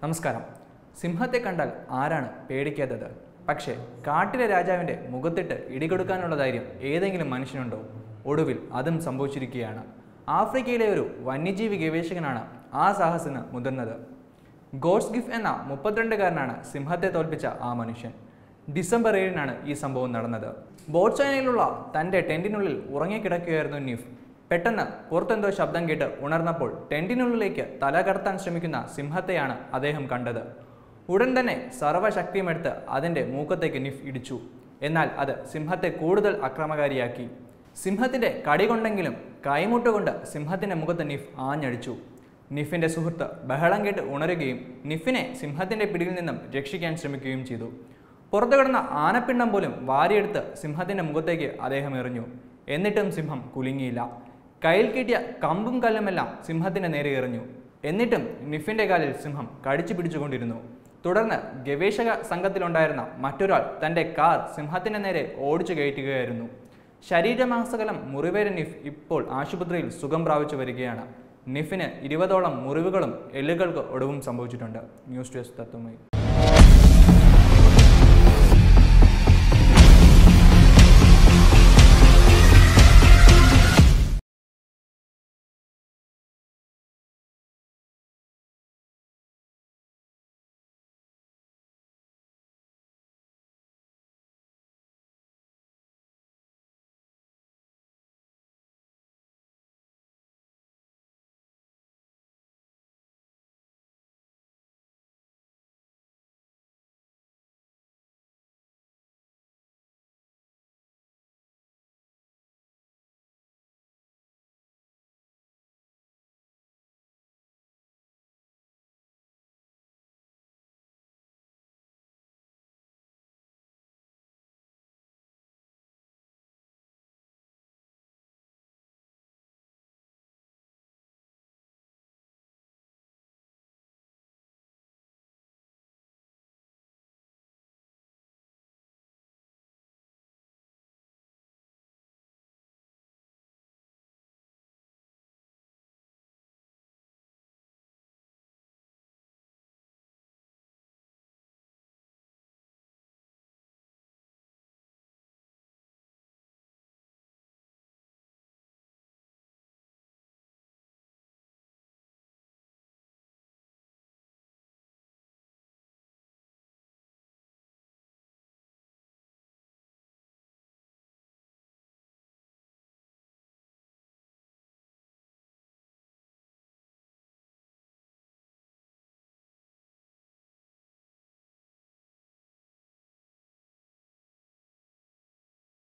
നമസ്കാരം സിംഹത്തെ കണ്ടാൽ ആരാണ് പേടിക്കാത്തത് പക്ഷേ കാട്ടിലെ രാജാവിൻ്റെ മുഖത്തിട്ട് ഇടികൊടുക്കാനുള്ള ധൈര്യം ഏതെങ്കിലും മനുഷ്യനുണ്ടോ ഒടുവിൽ അതും സംഭവിച്ചിരിക്കുകയാണ് ആഫ്രിക്കയിലെ ഒരു വന്യജീവി ഗവേഷകനാണ് ആ സാഹസിന് മുതിർന്നത് ഗോഡ്സ് ഗിഫ് എന്ന മുപ്പത്തിരണ്ടുകാരനാണ് സിംഹത്തെ തോൽപ്പിച്ച ആ മനുഷ്യൻ ഡിസംബർ ഏഴിനാണ് ഈ സംഭവം നടന്നത് ബോട്ട്ചൈനയിലുള്ള തൻ്റെ ടെന്റിനുള്ളിൽ ഉറങ്ങിക്കിടക്കുകയായിരുന്നു നിഫ് പെട്ടെന്ന് പുറത്തെന്തോ ശബ്ദം കേട്ട് ഉണർന്നപ്പോൾ ടെന്റിനുള്ളിലേക്ക് തല കടത്താൻ ശ്രമിക്കുന്ന സിംഹത്തെയാണ് അദ്ദേഹം കണ്ടത് ഉടൻ തന്നെ സർവ്വശക്തിയുമെടുത്ത് അതിൻ്റെ മൂക്കത്തേക്ക് നിഫ് ഇടിച്ചു എന്നാൽ അത് സിംഹത്തെ കൂടുതൽ അക്രമകാരിയാക്കി സിംഹത്തിൻ്റെ കടി കൊണ്ടെങ്കിലും കൈമുട്ടുകൊണ്ട് സിംഹത്തിൻ്റെ മുഖത്ത് നിഫ് ആഞ്ഞടിച്ചു നിഫിൻ്റെ സുഹൃത്ത് ബഹളം കേട്ട് ഉണരുകയും നിഫിനെ സിംഹത്തിൻ്റെ പിടിയിൽ നിന്നും രക്ഷിക്കാൻ ശ്രമിക്കുകയും ചെയ്തു പുറത്തു കിടന്ന ആനപ്പിണ്ടം പോലും വാരിയെടുത്ത് സിംഹത്തിൻ്റെ മുഖത്തേക്ക് അദ്ദേഹം എറിഞ്ഞു എന്നിട്ടും സിംഹം കുലുങ്ങിയില്ല കയ്യിൽ കിട്ടിയ കമ്പും കല്ലുമെല്ലാം സിംഹത്തിന് നേരെ എറിഞ്ഞു എന്നിട്ടും നിഫിന്റെ കാലിൽ സിംഹം കടിച്ചു പിടിച്ചുകൊണ്ടിരുന്നു തുടർന്ന് ഗവേഷക സംഘത്തിലുണ്ടായിരുന്ന മറ്റൊരാൾ തന്റെ കാർ സിംഹത്തിന് നേരെ ഓടിച്ചു കയറ്റുകയായിരുന്നു ശരീരമാസകലം മുറിവേറ്റ നിഫ് ഇപ്പോൾ ആശുപത്രിയിൽ സുഖം പ്രാപിച്ചു വരികയാണ് നിഫിന് ഇരുപതോളം മുറിവുകളും എല്ലുകൾക്ക് ഒടിവും സംഭവിച്ചിട്ടുണ്ട് ന്യൂസ് ഡെസ്ക് തത്വമായി